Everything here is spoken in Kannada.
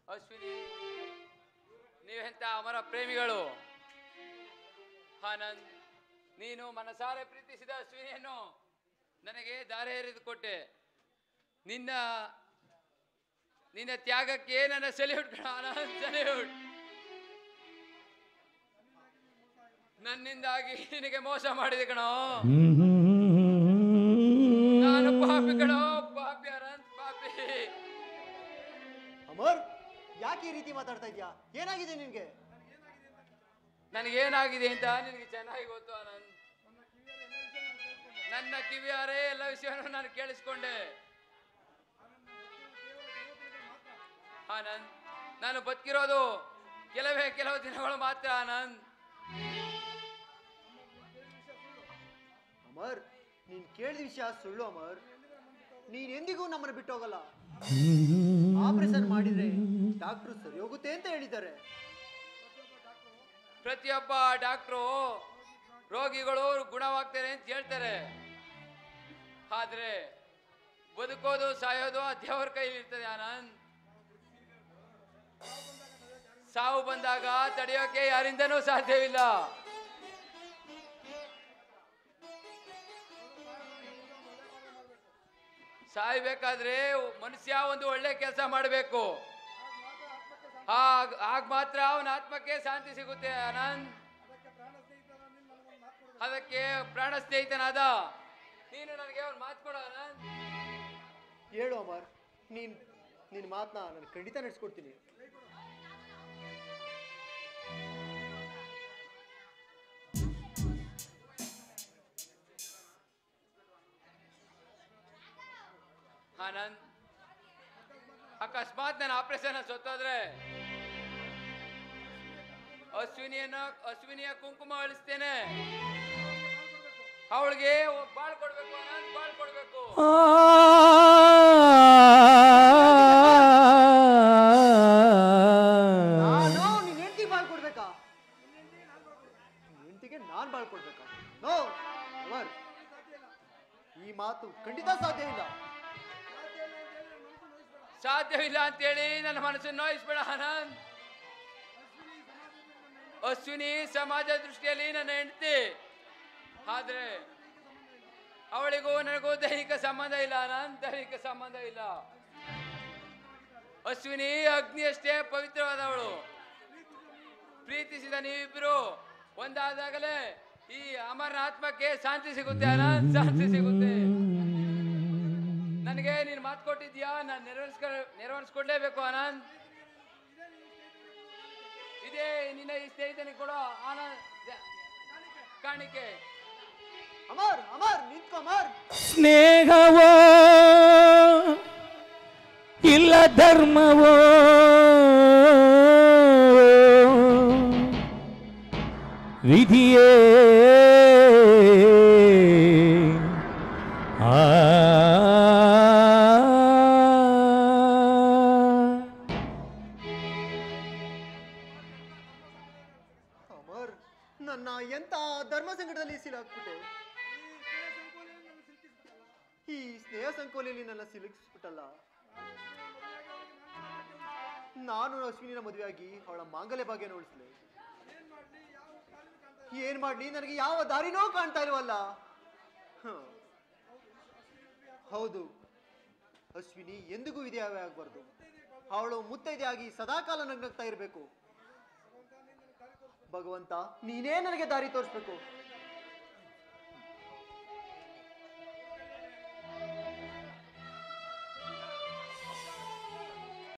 ಅಶ್ವಿನಿ ನೀವೆಂತ ಅಮರ ಪ್ರೇಮಿಗಳು ಆನಂದ್ ನೀನು ಮನಸಾರೆ ಪ್ರೀತಿಸಿದ ಅಶ್ವಿನಿಯನ್ನು ನನಗೆ ದಾರಿ ಎರೆದು ಕೊಟ್ಟೆ ನಿನ್ನ ನಿನ್ನ ತ್ಯಾಗಕ್ಕೆ ನನ್ನ ಸೆಲ್ಯೂಟ್ ಕಣ ಆನಂದ್ ಸೆಲ್ಯೂಟ್ ನನ್ನಿಂದಾಗಿ ನಿನಗೆ ಮೋಸ ಮಾಡಿದೆ ಕಣೋ ನಾನು ಪಾಪಿ ಕಣೋ ಪಾಪಿ ಅನಂತ್ ಪಾಪಿ ಅಮರ್ ಯಾಕೆ ಈ ರೀತಿ ಮಾತಾಡ್ತಾ ಇದ್ಯಾ ಏನಾಗಿದೆ ನಿನ್ಗೆ ನನಗೇನಾಗಿದೆ ಅಂತ ನಿನಗೆ ಚೆನ್ನಾಗಿ ಗೊತ್ತು ಆನಂದ್ ನನ್ನ ಕಿವಿಯಾರೆ ಎಲ್ಲ ವಿಷಯವನ್ನು ನಾನು ಕೇಳಿಸ್ಕೊಂಡೆ ಆನಂದ್ ನಾನು ಬದುಕಿರೋದು ಕೆಲವೇ ಕೆಲವು ದಿನಗಳು ಮಾತ್ರ ಆನಂದ್ ಅಮರ್ ನೀನ್ ಕೇಳಿದ ವಿಷಯ ಸುಳ್ಳು ಅಮರ್ ನೀನ್ ಎಂದಿಗೂ ನಮ್ಮನ್ನ ಬಿಟ್ಟು ಹೋಗಲ್ಲ ಆಪರೇಷನ್ ಮಾಡಿದ್ರೆ ಡಾಕ್ಟ್ರು ಸರಿ ಹೋಗುತ್ತೆ ಅಂತ ಹೇಳಿದ್ದಾರೆ ಪ್ರತಿಯೊಬ್ಬ ಡಾಕ್ಟ್ರು ರೋಗಿಗಳು ಗುಣವಾಗ್ತಾರೆ ಅಂತ ಹೇಳ್ತಾರೆ ಆದ್ರೆ ಬದುಕೋದು ಸಾಯೋದು ಆ ದೇವರ ಕೈಲಿ ಇರ್ತದೆ ಆನಂದ್ ಸಾವು ಬಂದಾಗ ತಡೆಯೋಕೆ ಯಾರಿಂದನೂ ಸಾಧ್ಯವಿಲ್ಲ ಸಾಯ್ಬೇಕಾದ್ರೆ ಮನುಷ್ಯ ಒಂದು ಒಳ್ಳೆ ಕೆಲಸ ಮಾಡಬೇಕು ಆಗ ಆಗ ಮಾತ್ರ ಅವನ ಆತ್ಮಕ್ಕೆ ಶಾಂತಿ ಸಿಗುತ್ತೆ ಆನಂದ್ ಅದಕ್ಕೆ ಪ್ರಾಣ ಸ್ನೇಹಿತನಾದ ನೀನು ನನಗೆ ಅವ್ನು ಮಾತು ಕೊಡು ಆನಂದ್ ಹೇಳು ಅಮರ್ ನೀನ್ ನಿನ್ ಮಾತನ್ನ ನಾನು ಖಂಡಿತ ನಡೆಸ್ಕೊಡ್ತೀನಿ ಆನಂದ್ ಅಕಸ್ಮಾತ್ ನಾನು ಆಪರೇಷನ್ ಸೊತ್ತೋದ್ರೆ ಅಶ್ವಿನಿಯನ್ನ ಅಶ್ವಿನಿಯ ಕುಂಕುಮ ಅಳಿಸ್ತೇನೆ ಅವಳಿಗೆ ಬಾಳ್ ಕೊಡ್ಬೇಕು ಆನಂದ್ ಬಾಳ್ ಕೊಡ್ಬೇಕು ನಾನು ನಿನ್ ಹೆಂಡತಿ ಬಾಳ್ ಕೊಡ್ಬೇಕಾ ನಿನ್ ಹೆಂಡತಿಗೆ ನಾನ್ ಬಾಳ್ ಕೊಡ್ಬೇಕಾ ನೋ ಅಮರ್ ಈ ಮಾತು ಖಂಡಿತ ಸಾಧ್ಯ ಇಲ್ಲ ಸಾಧ್ಯವಿಲ್ಲ ಅಂತೇಳಿ ನನ್ನ ಮನಸ್ಸನ್ನು ನೋಯಿಸ್ಬೇಡ ಆನಂದ್ ಅಶ್ವಿನಿ ಸಮಾಜ ದೃಷ್ಟಿಯಲ್ಲಿ ನನ್ನ ಹೆಂಡತಿ ಆದ್ರೆ ಅವಳಿಗೂ ನನಗೂ ದೈಹಿಕ ಸಂಬಂಧ ಇಲ್ಲ ಆನಂದ್ ದೈಹಿಕ ಸಂಬಂಧ ಇಲ್ಲ ಅಶ್ವಿನಿ ಅಗ್ನಿಯಷ್ಟೇ ಪವಿತ್ರವಾದವಳು ಪ್ರೀತಿಸಿದ ನೀವಿಬ್ರು ಒಂದಾದಾಗಲೇ ಈ ಅಮರನ ಆತ್ಮಕ್ಕೆ ಶಾಂತಿ ಸಿಗುತ್ತೆ ಆನಂದ್ ಶಾಂತಿ ಸಿಗುತ್ತೆ ನನಗೆ ನೀನು ಮಾತು ಕೊಟ್ಟಿದ್ಯಾ ನಾನು ನೆರವೇರಿಸ್ಕ ನೆರವೇರಿಸ್ಕೊಡ್ಲೇಬೇಕು ಆನಂದ್ ಇದೇ ನಿನ್ನ ಈ ಸ್ನೇಹಿತನಿಗೆ ಕೊಡೋ ಆನಂದ್ ಜ- ಕಾಣಿಕೆ ಅಮರ್ ಅಮರ್ ನಿಂತ್ಕೊ ಅಮರ್ ಸ್ನೇಹವೋ ಇಲ್ಲ ಧರ್ಮವೋ ವಿಧಿಯೇ ಆ ಅಮರ್ ನನ್ನ ಎಂತ ಧರ್ಮ ಸಂಕಟದಲ್ಲಿ ಸಿಲುಕ್ಬಿಟ್ಟೆ ಈ ಸ್ನೇಹ ಸಂಕೋಲೆಯಲ್ಲಿ ನನ್ನ ಸಿಲುಕಿಸ್ಬಿಟ್ಟಲ್ಲ ನಾನು ಅಶ್ವಿನಿನ ಮದುವೆಯಾಗಿ ಅವಳ ಮಾಂಗಲ್ಯ ಭಾಗ್ಯ ನೋಡಿಸ್ಲೆ ಏನ್ ಮಾಡ್ಲಿ ನನಗೆ ಯಾವ ದಾರಿನೂ ಕಾಣ್ತಾ ಇಲ್ವಲ್ಲ ಹ. ಹೌದು ಅಶ್ವಿನಿ ಎಂದಿಗೂ ವಿಧೇಯವೇ ಆಗ್ಬಾರ್ದು ಅವಳು ಮುತ್ತೈದೆಯಾಗಿ ಸದಾಕಾಲ ನಗ್ನಗ್ತಾ ಇರಬೇಕು ಭಗವಂತ ನೀನೇ ನನಗೆ ದಾರಿ ತೋರಿಸ್ಬೇಕು